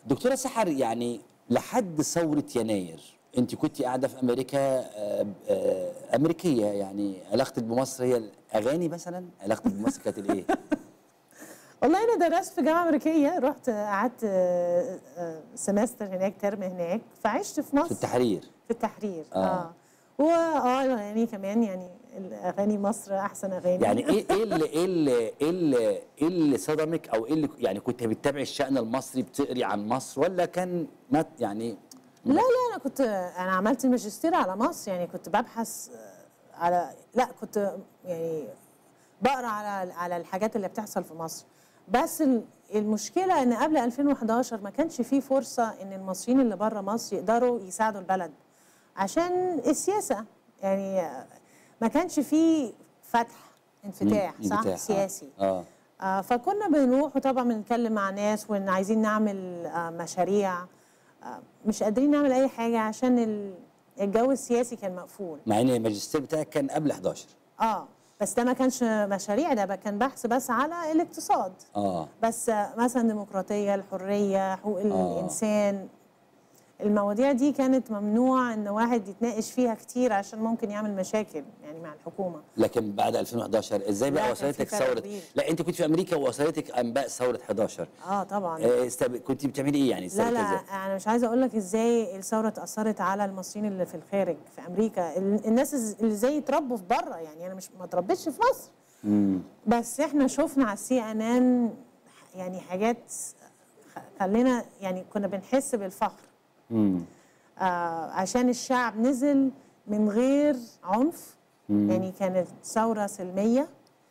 دكتوره سحر يعني لحد ثوره يناير انت كنت قاعده في امريكا آه، آه، امريكيه يعني علاقتك بمصر هي الاغاني مثلا علاقتك بمصر كانت الايه والله انا درست في جامعه امريكيه رحت قعدت آه، آه، سمستر هناك ترم هناك فعشت في مصر في التحرير في التحرير آه. اه واه يعني كمان يعني الاغاني مصر احسن اغاني يعني ايه ايه اللي ايه اللي ايه اللي, إيه اللي صدمك او ايه اللي يعني كنت بتتابعي الشأن المصري بتقري عن مصر ولا كان ما يعني لا لا انا كنت انا عملت الماجستير على مصر يعني كنت ببحث آه، على لا كنت يعني بقرا على على الحاجات اللي بتحصل في مصر بس ال- المشكله ان قبل 2011 ما كانش في فرصه ان المصريين اللي بره مصر يقدروا يساعدوا البلد عشان السياسه يعني آه، ما كانش في فتح انفتاح مم، صح انفتاح، آه. سياسي اه آه فكنا بنروح وطبعا بنتكلم مع ناس وان عايزين نعمل آه مشاريع آه مش قادرين نعمل اي حاجه عشان ال- الجو السياسي كان مقفول مع ان الماجستير بتاعك كان قبل 11 اه بس ده ما كانش مشاريع ده كان بحث بس على الاقتصاد اه بس آه مثلا ديمقراطيه الحريه حقوق الانسان المواضيع دي كانت ممنوع ان واحد يتناقش فيها كتير عشان ممكن يعمل مشاكل يعني مع الحكومه لكن بعد 2011 ازاي لا، بقى كان في وصلتك فرق ثوره كبير. لا انت كنت في امريكا ووصلتك انباء ثوره 11 اه طبعا آه، استب... كنت بتعملي ايه يعني لا استبت لا ازاي انا مش عايزه اقول لك ازاي الثوره اثرت على المصريين اللي في الخارج في امريكا ال- الناس الز- اللي زي اتربوا في بره يعني انا مش ما اتربيتش في مصر مم. بس احنا شفنا على السي ان ان يعني حاجات خ- خلينا يعني كنا بنحس بالفخر مم. آه عشان الشعب نزل من غير عنف يعني كانت ثوره سلميه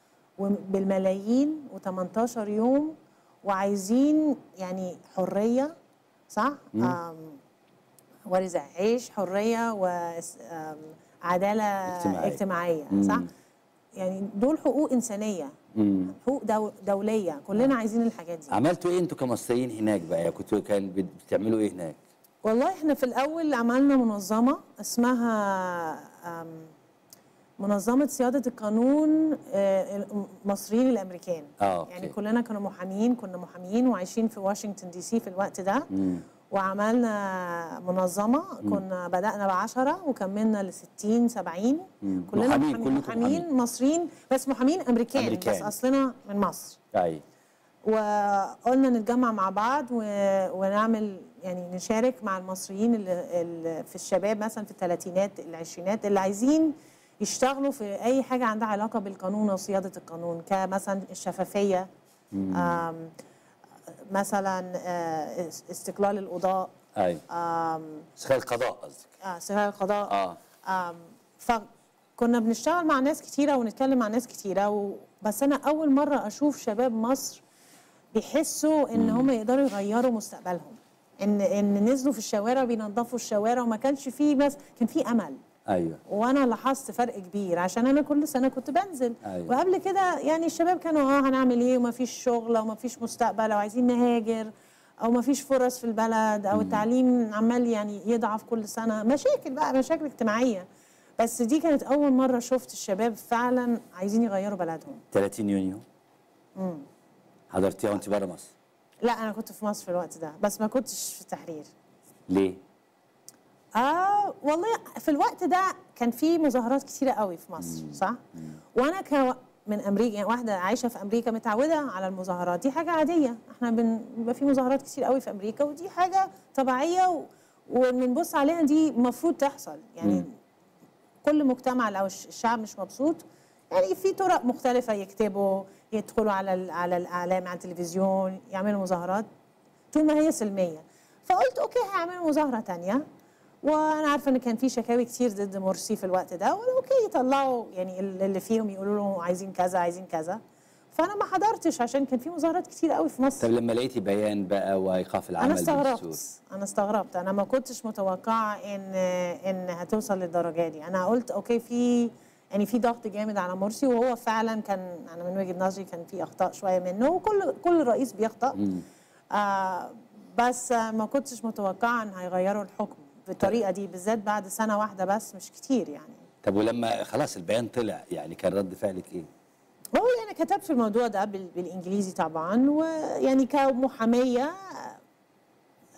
وبالملايين و18 يوم وعايزين يعني حريه صح؟ آم، ورزق عيش حريه وعداله اجتماعية. اجتماعيه, اجتماعية صح؟ يعني دول حقوق انسانيه مم. حقوق دو دوليه كلنا عايزين الحاجات دي عملتوا ايه انتوا كمصريين هناك بقى يعني كنتوا كان بت- بتعملوا ايه هناك والله احنا في الاول عملنا منظمه اسمها آم، منظمه سياده القانون آه، المصريين الامريكان آه، أوكي. يعني كلنا كنا محامين كنا محامين وعايشين في واشنطن دي سي في الوقت ده مم. وعملنا منظمه كنا بدانا بعشرة وكملنا ل 60 70 مم. كلنا محامين، محامين, كلكم محامين محامين. مصريين بس محامين امريكان, أمريكان. بس اصلنا من مصر اي وقلنا نتجمع مع بعض و... ونعمل يعني نشارك مع المصريين اللي, اللي في الشباب مثلا في الثلاثينات العشرينات اللي عايزين يشتغلوا في اي حاجه عندها علاقه بالقانون وصياده القانون كمثلا الشفافيه آم، مثلا آه، استقلال القضاء اي آم، استقلال القضاء قصدك آه، استقلال القضاء اه آم، فكنا بنشتغل مع ناس كتيرة ونتكلم مع ناس كتيرة و... بس أنا أول مرة أشوف شباب مصر بيحسوا إن هم يقدروا يغيروا مستقبلهم إن إن نزلوا في الشوارع بينظفوا الشوارع وما كانش فيه بس كان فيه أمل ايوه وانا لاحظت فرق كبير عشان انا كل سنه كنت بنزل أيوة. وقبل كده يعني الشباب كانوا اه هنعمل ايه وما فيش شغل وما فيش مستقبل او عايزين نهاجر او ما فيش فرص في البلد او التعليم عمال يعني يضعف كل سنه مشاكل بقى مشاكل اجتماعيه بس دي كانت اول مره شفت الشباب فعلا عايزين يغيروا بلدهم 30 يونيو حضرتيها وانت بره مصر لا انا كنت في مصر في الوقت ده بس ما كنتش في التحرير ليه؟ اه والله في الوقت ده كان في مظاهرات كتيره قوي في مصر صح وانا ك من امريكا يعني واحده عايشه في امريكا متعوده على المظاهرات دي حاجه عاديه احنا بن- بيبقى في مظاهرات كتير قوي في امريكا ودي حاجه طبيعيه و... وبنبص عليها دي المفروض تحصل يعني كل مجتمع لو الش- الشعب مش مبسوط يعني في طرق مختلفه يكتبوا يدخلوا على ال- على الاعلام على التلفزيون يعملوا مظاهرات طول ما هي سلميه فقلت اوكي هعمل مظاهره تانية وانا عارفه ان كان في شكاوي كتير ضد مرسي في الوقت ده وقالوا اوكي يطلعوا يعني ال- اللي فيهم يقولوا له عايزين كذا عايزين كذا فانا ما حضرتش عشان كان في مظاهرات كتير قوي في مصر طب لما لقيتي بيان بقى وايقاف العمل انا استغربت بالدستور انا استغربت انا ما كنتش متوقعه ان ان هتوصل للدرجه دي انا قلت اوكي في يعني في ضغط جامد على مرسي وهو فعلا كان انا من وجهه نظري كان في اخطاء شويه منه وكل كل رئيس بيخطا آه بس آه، ما كنتش متوقعه ان هيغيروا الحكم بالطريقه دي بالذات بعد سنه واحده بس مش كتير يعني طب ولما خلاص البيان طلع يعني كان رد فعلك ايه؟ هو يعني كتبت في الموضوع ده بال- بالانجليزي طبعا ويعني كمحاميه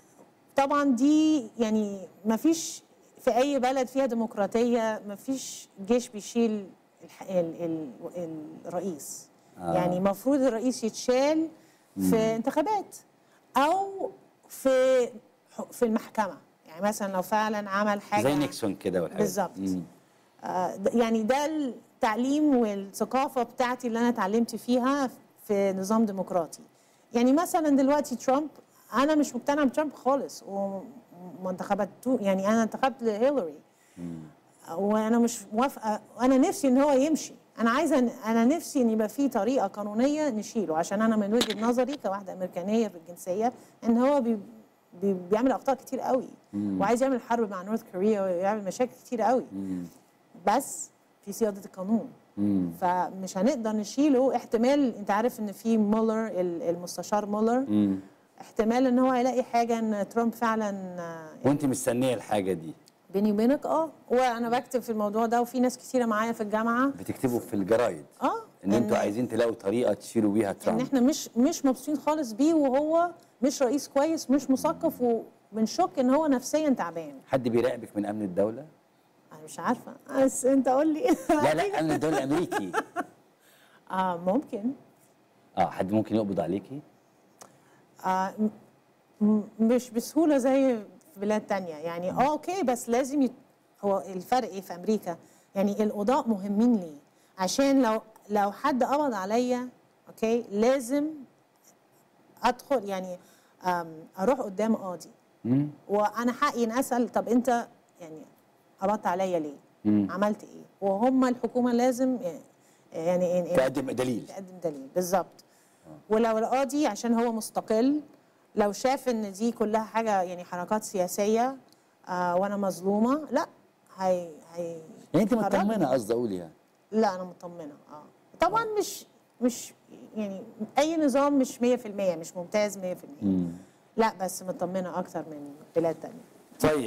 طبعا دي يعني ما فيش في اي بلد فيها ديمقراطيه ما فيش جيش بيشيل الح... ال... ال... الرئيس آه. آه. يعني المفروض الرئيس يتشال في انتخابات او في في المحكمه يعني مثلا لو فعلا عمل حاجه زي نيكسون كده والحاجات بالظبط. مم. آه، د- يعني ده التعليم والثقافة بتاعتي اللي أنا اتعلمت فيها في نظام ديمقراطي يعني مثلا دلوقتي ترامب أنا مش مقتنعة بترامب خالص وما انتخبته يعني أنا انتخبت هيلاري وأنا مش موافقة وأنا نفسي إن هو يمشي أنا عايزة إن- أنا نفسي إن يبقى في طريقة قانونية نشيله عشان أنا من وجهة نظري كواحدة أمريكانية في الجنسية إن هو بي بي بيعمل أخطاء كتير قوي وعايز يعمل حرب مع نورث كوريا ويعمل مشاكل كتير قوي بس في صياغه القانون مم. فمش هنقدر نشيله احتمال انت عارف ان في مولر ال- المستشار مولر مم. احتمال ان هو يلاقي حاجه ان ترامب فعلا آه، وانت مستنيه الحاجه دي بيني وبينك اه وانا بكتب في الموضوع ده وفي ناس كتيره معايا في الجامعه بتكتبوا في الجرايد اه ان انتوا إن- عايزين تلاقوا طريقه تشيلوا بيها ان ترامب احنا مش مش مبسوطين خالص بيه وهو مش رئيس كويس مش مثقف وبنشك ان هو نفسيا تعبان حد بيراقبك من امن الدوله انا مش عارفه بس انت قول لي لا لا امن الدوله الامريكي اه ممكن اه حد ممكن يقبض عليكي آه م- م- مش بسهوله زي في بلاد تانية يعني اه اوكي بس لازم يت... هو الفرق ايه في امريكا يعني القضاء مهمين ليه عشان لو لو حد قبض عليا اوكي لازم ادخل يعني آم، اروح قدام قاضي مم. وانا حقي ان اسال طب انت يعني قبضت عليا ليه مم. عملت ايه وهم الحكومه لازم يعني يعني تقدم دليل تقدم دليل بالظبط ولو القاضي عشان هو مستقل لو شاف ان دي كلها حاجه يعني حركات سياسيه آه وانا مظلومه لا هي هي يعني انت هيخرجني. مطمنه قصدي اقول يعني لا انا مطمنه اه طبعا مش مش يعني اي نظام مش 100% مش ممتاز 100% مم. لا بس مطمنه اكتر من بلاد تانية طيب